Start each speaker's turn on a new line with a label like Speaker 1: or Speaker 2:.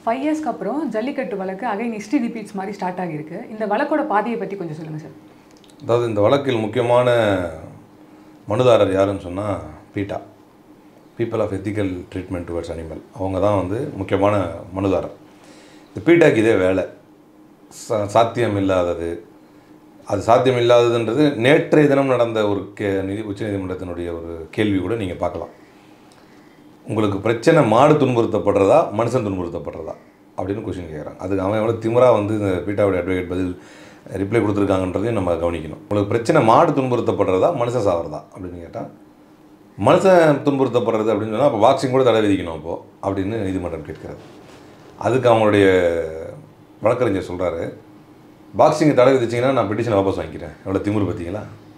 Speaker 1: five இயர்ஸ்க்கு அப்புறம் ஜல்லிக்கட்டு வழக்கு அகைன் ஹிஸ்ட்ரி ரிப்பீட்ஸ் மாதிரி ஸ்டார்ட் ஆகியிருக்கு இந்த வழக்கோட பாதையை பற்றி கொஞ்சம் சொல்லுங்கள் சார்
Speaker 2: அதாவது இந்த வழக்கில் முக்கியமான மனுதாரர் யாருன்னு சொன்னால் PETA people of ethical treatment towards animal அவங்க தான் வந்து முக்கியமான மனுதாரர் இந்த பீட்டாக்கு இதே வேலை சா சாத்தியம் இல்லாதது அது சாத்தியம் இல்லாததுன்றது நேற்றைய தினம் நடந்த ஒரு கே நிதி உச்சநீதிமன்றத்தினுடைய ஒரு கேள்வி கூட நீங்கள் பார்க்கலாம் உங்களுக்கு பிரச்சனை மாடு துன்புறுத்தப்படுறதா மனுஷன் துன்புறுத்தப்படுறதா அப்படின்னு கொஷின் கேட்குறாங்க அதுக்கு அவன் எவ்வளோ திமிராக வந்து இந்த பீட்டாவுடைய அட்வொகேட் பதில் ரிப்ளை கொடுத்துருக்காங்கன்றதையும் நம்ம கவனிக்கணும் உங்களுக்கு பிரச்சனை மாடு துன்புறுத்தப்படுறதா மனுஷன் சாவறதா அப்படின்னு கேட்டால் மனுஷன் துன்புறுத்தப்படுறது அப்படின்னு சொன்னால் அப்போ பாக்ஸிங் கூட தடை விதிக்கணும் அப்போது அப்படின்னு நீதிமன்றம் கேட்கிறது அதுக்கு அவங்களுடைய வழக்கறிஞர் சொல்கிறாரு பாக்ஸிங் தடை விதிச்சிங்கன்னா நான் பெட்டிஷன் வாபஸ் வாங்கிக்கிறேன் எவ்வளோ திமிரு பார்த்தீங்களா